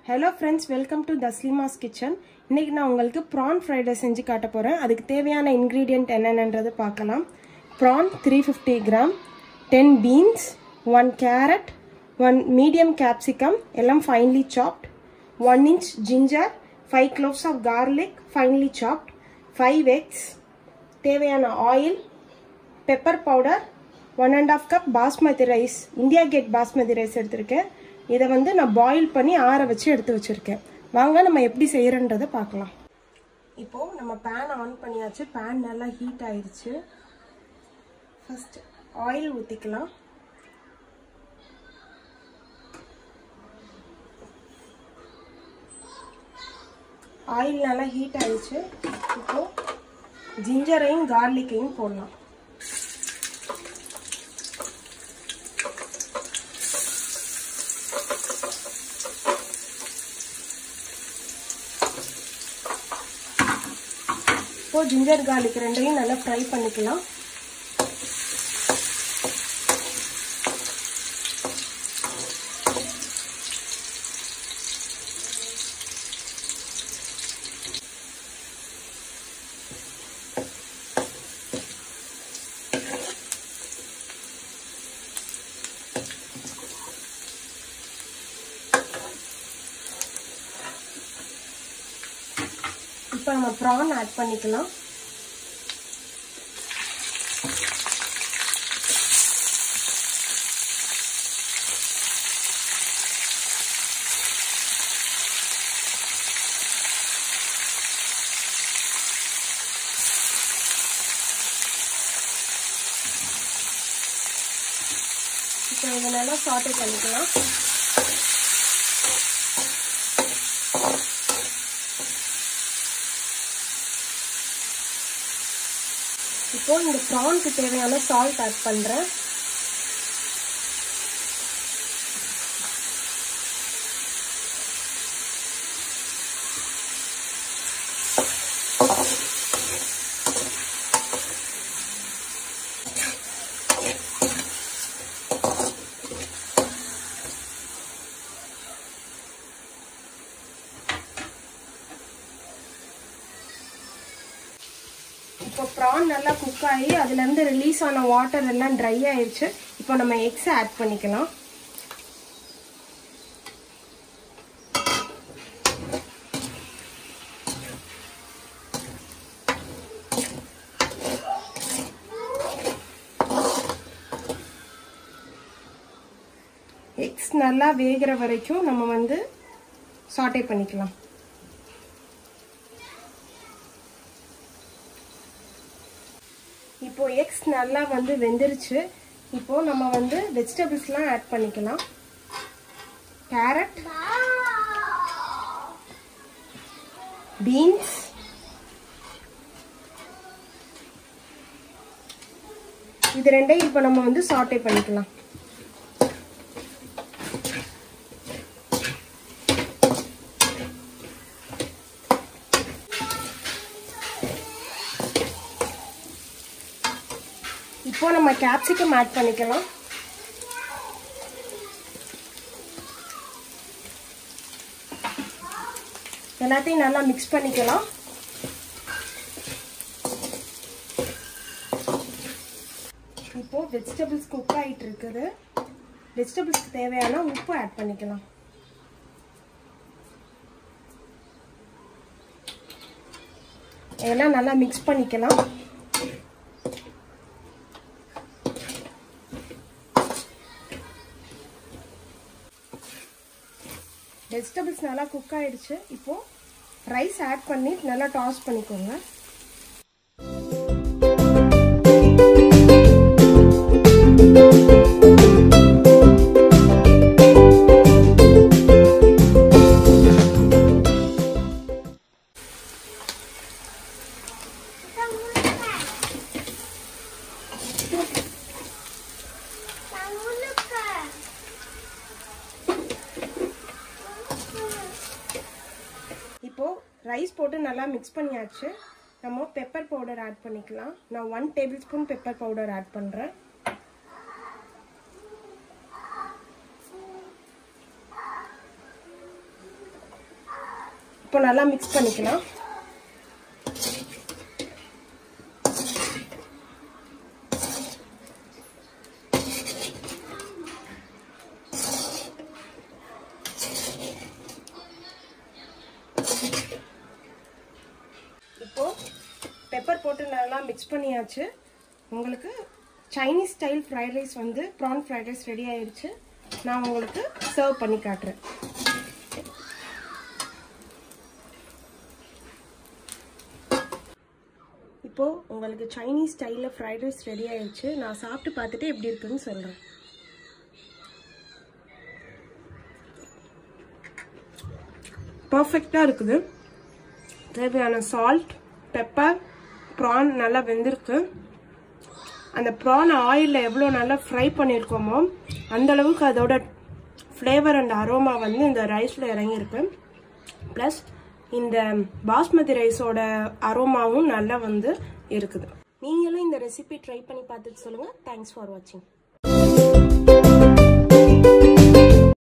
hello friends welcome to Taslima's kitchen இன்னைக்கு நான் உங்களுக்கு ப்ரான் ஃப்ரைட் ரைஸ் செஞ்சு காட்ட போகிறேன் அதுக்கு தேவையான இன்க்ரீடியன்ட் என்னென்னன்றது பார்க்கலாம் prawn three fifty gram ten beans one carrot one medium capsicum எல்லாம் finely chopped one inch ginger five cloves of garlic finely chopped five eggs தேவையான oil pepper powder one and half cup basmati rice India gate basmati rice எடுத்திருக்கேன் இதை வந்து நான் boil பண்ணி ஆற வச்சு எடுத்து வச்சுருக்கேன் வாங்க நம்ம எப்படி செய்கிறன்றதை பார்க்கலாம் இப்போது நம்ம பேன் ஆன் பண்ணியாச்சு பேன் நல்லா ஹீட் ஆயிடுச்சு ஃபஸ்ட் ஆயில் ஊற்றிக்கலாம் ஆயில் நல்லா ஹீட் ஆயிடுச்சு இப்போது ஜிஞ்சரையும் கார்லிக்கையும் போடலாம் இப்போ ஜிஞ்சர் கார்லிக் ரெண்டையும் நல்லா ஃப்ரை பண்ணிக்கலாம் இப்போ நம்ம ப்ரான் ஆட் பண்ணிக்கலாம் இப்போ இதை நல்லா சாட்டை பண்ணிக்கலாம் இப்போ இந்த ப்ரான்க்கு தேவையான சால்ட் ஆட் பண்ணுறேன் இப்போ ப்ரான் நல்லா குக் ஆகி அதுலேருந்து ரிலீஸ் ஆன வாட்டர் எல்லாம் ட்ரை ஆயிடுச்சு இப்போ நம்ம எக்ஸை ஆட் பண்ணிக்கலாம் எக்ஸ் நல்லா வேகிற வரைக்கும் நம்ம வந்து சாட்டே பண்ணிக்கலாம் இப்போ எக்ஸ் நல்லா வந்து வெந்துருச்சு இப்போ நம்ம வந்து வெஜிடபிள்ஸ்லாம் ஆட் பண்ணிக்கலாம் கேரட் பீன்ஸ் இது ரெண்டையும் இப்போ நம்ம வந்து சாட்டே பண்ணிக்கலாம் இப்போ நம்ம கேப்சிகம் ஆட் பண்ணிக்கலாம் எல்லாத்தையும் நல்லா மிக்ஸ் பண்ணிக்கலாம் இப்போ வெஜிடபிள்ஸ் குக் ஆகிட்டு இருக்குது வெஜிடபிள்ஸ்க்கு தேவையான உப்பு ஆட் பண்ணிக்கலாம் இதெல்லாம் நல்லா மிக்ஸ் பண்ணிக்கலாம் வெஜிடபிள்ஸ் நல்லா குக் ஆயிடுச்சு இப்போ ரைஸ் ஆட் பண்ணி நல்லா டாஸ் பண்ணிக்கோங்க இப்போ ரைஸ் போட்டு நல்லா மிக்ஸ் பண்ணியாச்சு நம்ம பெப்பர் பவுடர் ஆட் பண்ணிக்கலாம் நான் one tablespoon pepper powder add பண்ணுறேன் இப்போ நல்லா மிக்ஸ் பண்ணிக்கலாம் இப்போ பெப்பர் போட்டு நல்லா மிக்ஸ் பண்ணியாச்சு உங்களுக்கு சைனீஸ் ஸ்டைல் ஃப்ரைட் ரைஸ் வந்து ப்ரான் ஃப்ரைட் ரைஸ் ரெடி ஆயிடுச்சு நான் உங்களுக்கு சர்வ் பண்ணி காட்டுறேன் இப்போ உங்களுக்கு சைனீஸ் ஸ்டைலில் ஃப்ரைட் ரைஸ் ரெடி ஆயிடுச்சு நான் சாப்பிட்டு பார்த்துட்டு எப்படி இருக்குன்னு சொல்கிறேன் பர்ஃபெக்டாக இருக்குது தேவையான சால்ட் பெப்பர் ப்ரான் நல்லா வெந்திருக்கு அந்த ப்ரான் ஆயிலில் எவ்வளோ நல்லா ஃப்ரை பண்ணியிருக்கோமோ அந்த அளவுக்கு அதோட ஃப்ளேவர் அண்ட் அரோமா வந்து இந்த ரைஸில் இறங்கியிருக்கு ப்ளஸ் இந்த பாஸ்மதி ரைஸோட அரோமாவும் நல்லா வந்து இருக்குது நீங்களும் இந்த ரெசிபி ட்ரை பண்ணி பார்த்துட்டு சொல்லுங்கள் தேங்க்ஸ் ஃபார் வாட்சிங்